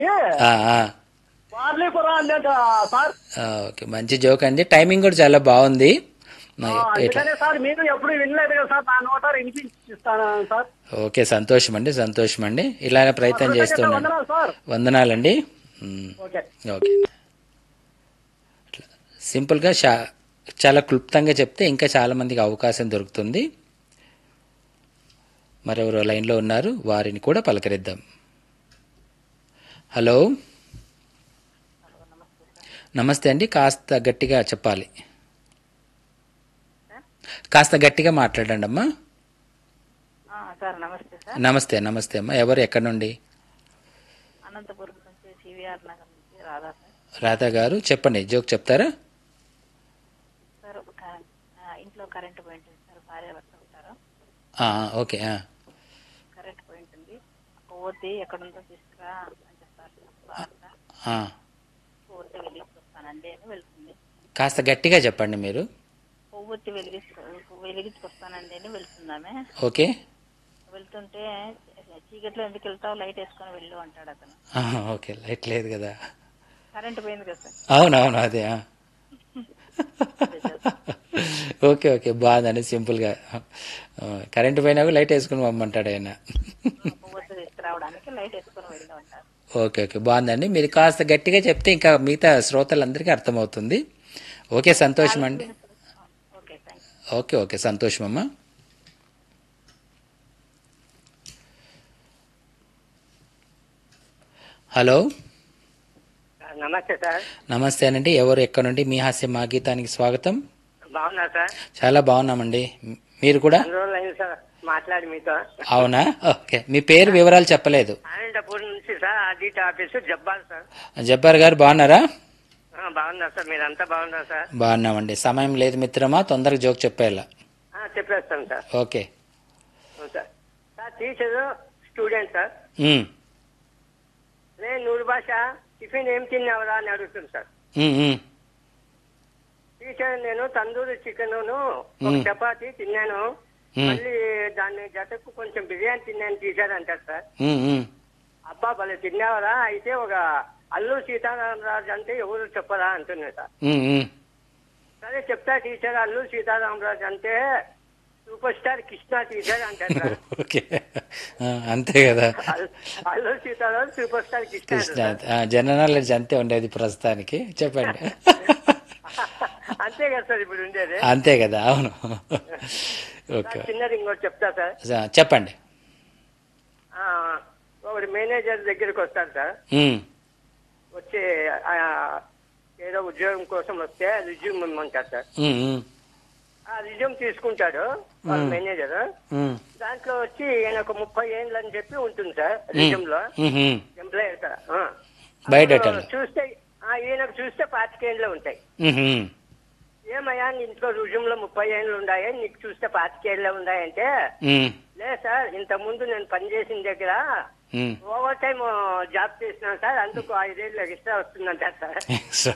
ఆ, ఆ. వార్లీపురం అంటే సార్ ఆ, ఓకే మంచి జోక్ అండి టైమింగ్ కూడా చాలా బాగుంది మరి ఆ, ఇట్లా అందుకనే సార్ మీరు ఎప్పుడు వినలేదు కదా సార్ నా నోట వినిపిస్తాను సార్ ఓకే సంతోషం అండి సంతోషం అండి ఇలానే ప్రయత్నం చేస్తున్నాను వందనాలు సార్ వందనాలండి ఉమ్, ఓకే ఓకే ఇట్లా సింపుల్గా షా చాలా క్లుప్తంగా చెప్తే ఇంకా చాలా మందికి అవకాశం దొరుకుతుంది మరెవరో లైన్లో ఉన్నారు వారిని కూడా పలకరిద్దాం హలో నమస్తే అండి కాస్త గట్టిగా చెప్పాలి కాస్త గట్టిగా మాట్లాడండి అమ్మా ఆ, సార్ నమస్తే సార్ నమస్తే నమస్తే అమ్మా ఎవరు ఎక్కడి నుండి అనంతపురం నుంచి సివిఆర్ నగర్ నుంచి రాధా సార్ రాధా గారు చెప్పండి జోక్ చెప్తారా సార్ ఒక ఆ, ఇంట్లో కరెంట్ పోయింటుంది సార్ భార్య భర్త ఉంటారు ఆ, ఓకే ఆ. కరెంట్ పోయింటుంది కొవ్వొత్తి ఎక్కడుందో తీసుకురా అని చెప్తారు భార్య. ఆ. కొవ్వొత్తి వెలిగించుకొస్తానండి అని వెళ్తుంది కాస్త గట్టిగా చెప్పండి మీరు కొవ్వొత్తి వెలిగించుకో వెలిగించుకొస్తానండి అని వెళ్తుందామె ఓకే వెళ్తుంటే చీకట్లో ఎందుకు వెళ్తావు లైట్ వేసుకొని వెళ్ళు అంటాడు అతను ఆహా, ఓకే లైట్ లేదు కదా కరెంట్ పోయింది కదా సార్ అవునవును అదే ఆ. ఓకే ఓకే బాగుందండి సింపుల్గా ఆ, కరెంటు పోయినా కూడా లైట్ వేసుకుని పంపమంటాడు ఆయన కొవ్వొత్తి తీసుకురావడానికి లైట్ వేసుకొని వెళ్ళు అంటారు ఓకే ఓకే బాగుందండి మీరు కాస్త గట్టిగా చెప్తే ఇంకా మిగతా శ్రోతలందరికీ అర్థమవుతుంది ఓకే సంతోషం అండి ఓకే థ్యాంక్ ఓకే ఓకే సంతోషం అమ్మా హలో నమస్తే సార్ నమస్తే అండి ఎవరు ఎక్కడ నుండి మీ హాస్య మా గీతానికి స్వాగతం బాగున్నా సార్ చాలా బాగున్నామండి మీరు కూడా రెండు రోజులు అయింది సార్ మాట్లాడి మీతో అవునా ఓకే మీ పేరు వివరాలు చెప్పలేదు అనంతపూర్ నుంచి sir audit office Jabbal sir Jabbar గారు బాగున్నారా ఆ, బాగున్నా సార్ మీరంతా బాగున్నారు సార్ బాగున్నామండి సమయం లేదు మిత్రమా తొందరగా జోక్ చెప్పేలా ఆ, చెప్పేస్తాను సార్ ఓకే అవును sir sir teacher student sir ఉమ్, నేను నూరు భాష టిఫిన్ ఏం తిన్నావురా అని అడుగుతుంది సార్ ఉమ్, ఉమ్, టీచర్ నేను తందూరి చికెన్ ఒక మ్మ్. చపాతి తిన్నాను మ్మ్. మళ్ళీ దాన్ని జతకు కొంచెం బిర్యానీ తిన్నాను టీచర్ అంటారు సార్ ఉమ్, ఉమ్. అబ్బా భలే తిన్నావరా అయితే ఒక అల్లు సీతారామరాజు అంటే ఎవరు చెప్పరా అంటున్నా సార్ ఉమ్, ఉమ్. సరే చెప్తా టీచర్ అల్లు సీతారామరాజు అంటే సూపర్ స్టార్ కృష్ణ టీచర్ అంటారు సార్ ఓకే ఆ, అంతే కదా అల్- అల్లు సీతారాం సూపర్ స్టార్ కృష్ణ కృష్ణ అంటారు ఆ, జనరల్ నాలెడ్జ్ అంతే ఉండేది ప్రస్తుతానికి చెప్పండి సార్. అంతే కదా సార్ ఇప్పుడు ఉండేది అంతే కదా అవును ఓకే సార్, చిన్నది ఇంకోటి చెప్తా సార్ స- చెప్పండి ఆ, ఒకటి మేనేజర్ దగ్గరికి వస్తాడు సార్ ఉమ్, వచ్చి ఆ, ఏదో ఉద్యోగం కోసం వస్తే రిజ్యూమ్ ఇమ్మంటారు సార్ ఉమ్, ఉమ్, ఆ రిజ్యూమ్ తీసుకుంటాడు వాళ్ళ మేనేజర్ ఉమ్, దాంట్లో వచ్చి ఈయన ఒక ముప్పై ఏళ్ళు అని చెప్పి ఉంటుంది సార్ రిజ్యూమ్ లో ఉమ్, ఉమ్. ఎంప్లాయర్ సార్ ఆ. బయోడేటాలో. అప్పుడు చూస్తే ఆ, ఈయనకు చూస్తే పాతికేళ్ళు ఉంటాయి ఉమ్, ఉమ్. ఏమయ్యా నీ ఇంట్లో రుజుమ్ లో ముప్పై ఏళ్ళు ఉన్నాయి నీకు చూస్తే పాతికేళ్ళే ఉన్నాయంటే ఉమ్, లేదు సార్ ఇంత ముందు నేను పనిచేసిన దగ్గర ఉమ్. ఓవర్ టైం జాబ్ చేసినాను సార్ అందుకు ఐదేళ్ళు ఎక్స్ట్రా వస్తుందంటారు సార్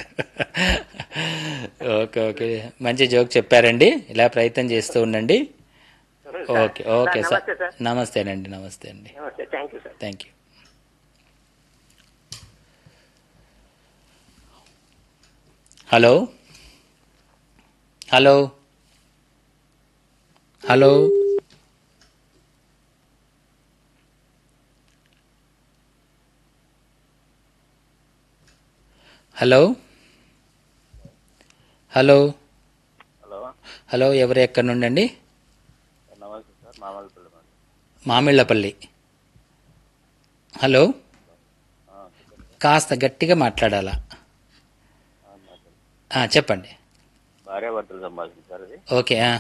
ఓకే ఓకే మంచి జోక్ చెప్పారండి ఇలా ప్రయత్నం చేస్తూ ఉండండి ఓకే ఓకే సార్ నమస్తే సార్ నమస్తేనండి నమస్తే అండి నమస్తే thank you sir thank you hello hello hello hello hello hello hello ఎవరు ఎక్కడి నుండి అండి నమస్తే సార్ మామూలు మామిళ్ళపల్లి హలో కాస్త గట్టిగా మాట్లాడాలా ఆ, చెప్పండి భార్య భర్తలు సంభాషణ సార్ ఇది ఓకే ఆ,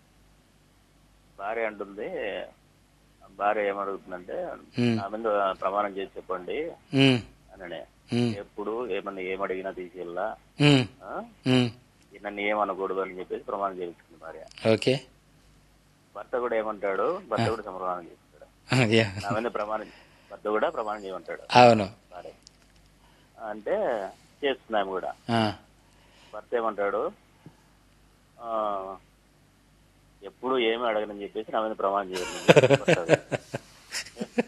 భార్య అంటుంది భార్య ఏమడుగుతుందంటే ఉమ్, నా మీద ప్రమాణం చేసి చెప్పండి ఉమ్, అని ఉమ్, ఎప్పుడు ఏమన్నా ఏమడిగినా తీసేయాలా ఉమ్, ఆ? ఉమ్, నన్ను ఏమనకూడదు అని చెప్పేసి ప్రమాణం చేయించుకుంది భార్య ఓకే భర్త కూడా ఏమంటాడు భర్త కూడా ప్రమాణం చేస్తాడు యా, నా మీద ప్రమాణం భర్త కూడా ప్రమాణం చేయమంటాడు అవును భార్య అంటే చేస్తున్నాము కూడా ఆ, భర్త ఏమంటాడు ఆ, ఎప్పుడు ఏమి అడగనని చెప్పేసి నా మీద ప్రమాణం చేయాలి